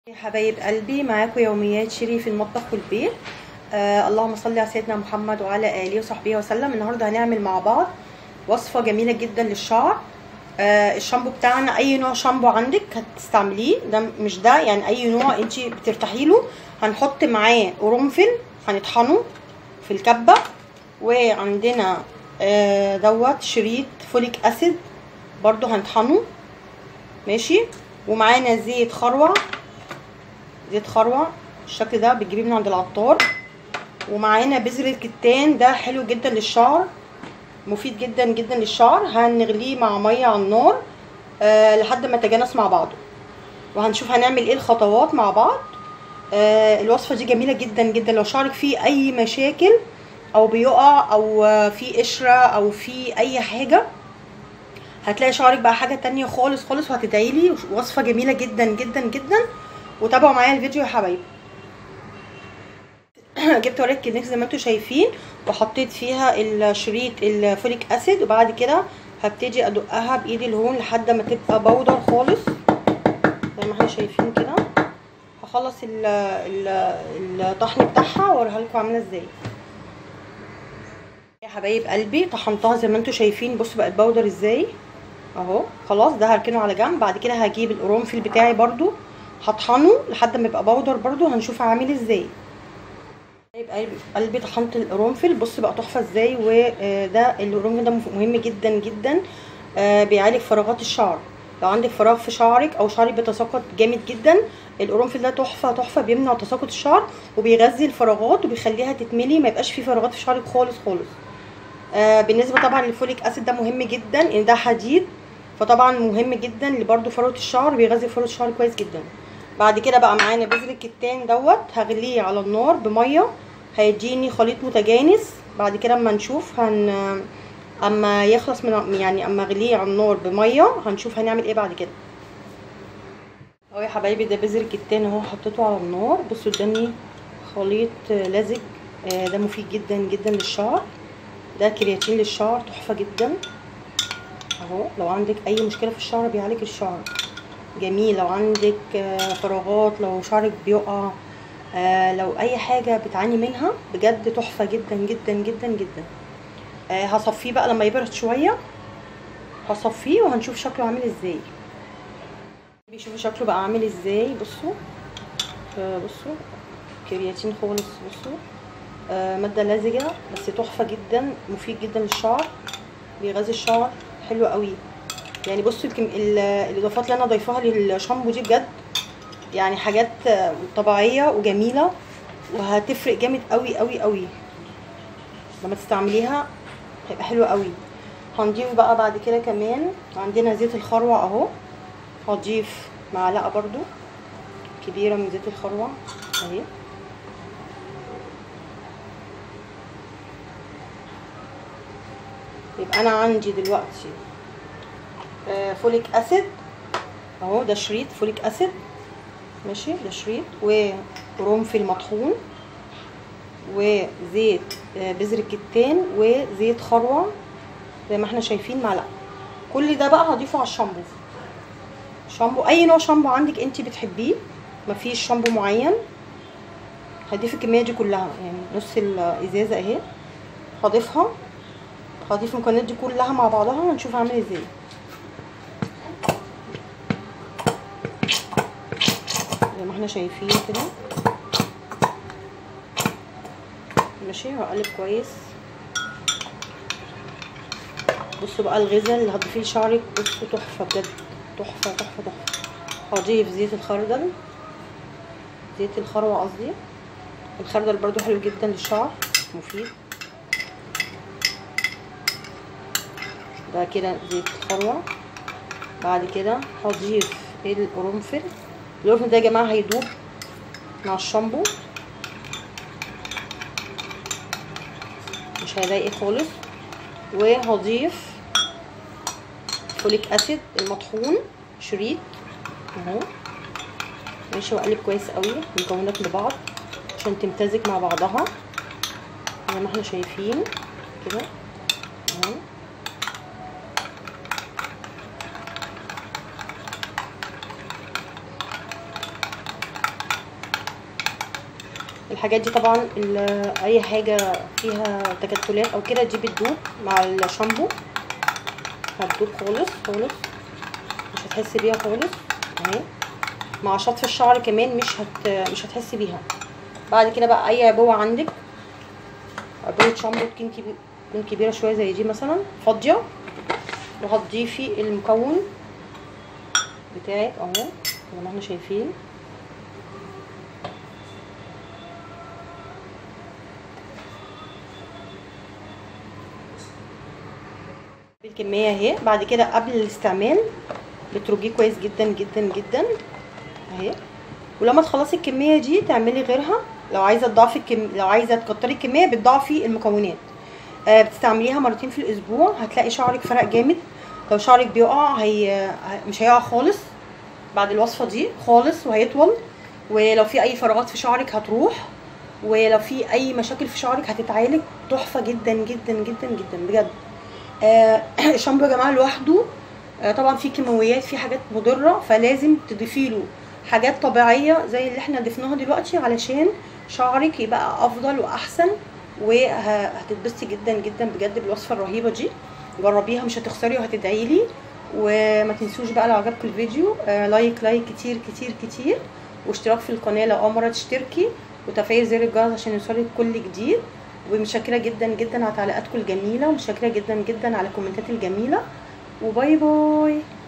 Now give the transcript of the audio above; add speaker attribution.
Speaker 1: يا حبايب قلبي معاكم يوميات شيري في المطبخ والبيت آه اللهم صل على سيدنا محمد وعلى اله وصحبه وسلم النهارده هنعمل مع بعض وصفه جميله جدا للشعر آه الشامبو بتاعنا اي نوع شامبو عندك هتستعمليه ده مش ده يعني اي نوع انت بترتاحي له هنحط معاه قرنفل هنطحنه في الكبه وعندنا آه دوت شريط فوليك اسيد برضو هنطحنه ماشي ومعانا زيت خروع زيت خروع الشكل ده بتجيبيه من عند العطار ومعانا بذر الكتان ده حلو جدا للشعر مفيد جدا جدا للشعر هنغليه مع ميه على النار آه لحد ما يتجانس مع بعضه وهنشوف هنعمل ايه الخطوات مع بعض آه الوصفه دي جميله جدا جدا لو شعرك فيه اي مشاكل او بيقع او فيه قشره او فيه اي حاجه هتلاقي شعرك بقى حاجه تانية خالص خالص وهتدعي لي وصفه جميله جدا جدا جدا وتابعوا معايا الفيديو يا حبايبي جبت ورقه كنكس زي ما انتم شايفين وحطيت فيها الشريط الفوليك اسيد وبعد كده هبتدي ادقها بايدي الهون لحد ما تبقى بودر خالص زي ما احنا شايفين كده هخلص الطحن بتاعها واوريها لكم عامله ازاي يا حبايب قلبي طحنتها زي ما انتم شايفين بصوا بقت بودر ازاي اهو خلاص ده هركنه على جنب بعد كده هجيب القرنفل بتاعي برده هطحنه لحد ما يبقى بودر برده هنشوف عامل ازاي طيب قلبي طحنت القرنفل بص بقى تحفه ازاي وده القرنفل ده مهم جدا جدا بيعالج فراغات الشعر لو عندك فراغ في شعرك او شعرك بيتساقط جامد جدا القرنفل ده تحفه تحفه بيمنع تساقط الشعر وبيغذي الفراغات وبيخليها تتملي ما يبقاش فيه فراغات في شعرك خالص خالص آه بالنسبه طبعا للفوليك اسيد ده مهم جدا ان ده حديد فطبعا مهم جدا لبرده فروه الشعر بيغذي فروه الشعر كويس جدا بعد كده بقى معانا بذر الكتان دوت هغليه على النار بميه هيديني خليط متجانس بعد كده اما نشوف هن اما يخلص من يعني اما اغليه على النار بميه هنشوف هنعمل ايه بعد كده اهو يا حبايبي ده بذر الكتان اهو حطيته على النار بصوا اداني خليط لزج ده مفيد جدا جدا للشعر ده كرياتين للشعر تحفه جدا اهو لو عندك اي مشكله في الشعر بيعالج الشعر جميل لو عندك فراغات لو شعرك بيقع آه لو اي حاجه بتعاني منها بجد تحفه جدا جدا جدا جدا آه هصفيه بقى لما يبرد شويه هصفيه وهنشوف شكله عامل ازاي بيشوفوا شكله بقى عامل ازاي بصوا آه بصوا كرياتين خالص بصوا آه ماده لزجه بس تحفه جدا مفيد جدا للشعر بيغذي الشعر حلو قوي يعني بصوا الاضافات اللي انا ضايفاها للشامبو دي بجد يعني حاجات طبيعيه وجميله وهتفرق جامد قوي قوي قوي لما تستعمليها هيبقى حلو قوي هنضيف بقى بعد كده كمان عندنا زيت الخروع اهو هضيف معلقه برضو كبيره من زيت الخروع اهي يبقى انا عندي دلوقتي فوليك اسيد اهو ده شريط فوليك اسيد ماشي ده شريط وقرنفل مطحون وزيت بذر الكتان وزيت خروع زي ما احنا شايفين معلقه كل ده بقى هضيفه على الشامبو شامبو اي نوع شامبو عندك انت بتحبيه مفيش شامبو معين هضيف الكميه دي كلها يعني نص الازازه اهي هضيفها هضيف المكونات دي كلها مع بعضها ونشوف عامل ازاي زي ما احنا شايفين كده ماشي هقلب كويس بصوا بقى الغذاء اللي هتضيفيه لشعرك بصوا تحفه بجد تحفه تحفه تحفه هضيف زيت الخردل زيت الخروع قصدي الخردل برضو حلو جدا للشعر مفيد ده كده زيت الخروع بعد كده هضيف القرنفل القرنفل ده يا جماعه هيدوب مع الشامبو مش هيضايق خالص وهضيف فوليك اسيد المطحون شريط اهو ماشي واقلب كويس قوي المكونات لبعض عشان تمتزج مع بعضها زي ما احنا شايفين كده اهو الحاجات دي طبعا ال- اي حاجه فيها تكتلات او كده دي بتدوب مع الشامبو هتدوب خالص خالص مش هتحسي بيها خالص اهي مع شطف الشعر كمان مش هت مش هتحسي بيها بعد كده بقى اي عبوه عندك عبوه شامبو تكون كبير تكون كبيره شويه زي دي مثلا فاضيه وهتضيفي المكون بتاعك اهو زي ما احنا شايفين بالكميه اهي بعد كده قبل الاستعمال بترجيه كويس جدا جدا جدا اهي ولما تخلصي الكميه دي تعملي غيرها لو عايزه تضاعفي الكم... لو عايزه تكتري الكميه بتضاعفي المكونات آه بتستعمليها مرتين في الاسبوع هتلاقي شعرك فرق جامد لو شعرك بيقع هي مش هيقع خالص بعد الوصفه دي خالص وهيطول ولو في اي فراغات في شعرك هتروح ولو في اي مشاكل في شعرك هتتعالج تحفه جدا جدا جدا جدا بجد آه الشامبو يا جماعه لوحده آه طبعا في كيماويات في حاجات مضره فلازم تضيفي له حاجات طبيعيه زي اللي احنا ضفناها دلوقتي علشان شعرك يبقى افضل واحسن وهتتبسطي جدا جدا بجد بالوصفه الرهيبه دي جربيها مش هتخسري وهتدعي لي وما تنسوش بقى لو عجبكم الفيديو آه لايك لايك كتير كتير كتير واشتراك في القناه لو اول مره تشتركي وتفعيل زر الجرس عشان يوصلك كل جديد ومتشكره جدا جدا على تعليقاتكم الجميله ومتشكره جدا جدا على الكومنتات الجميله وباي باي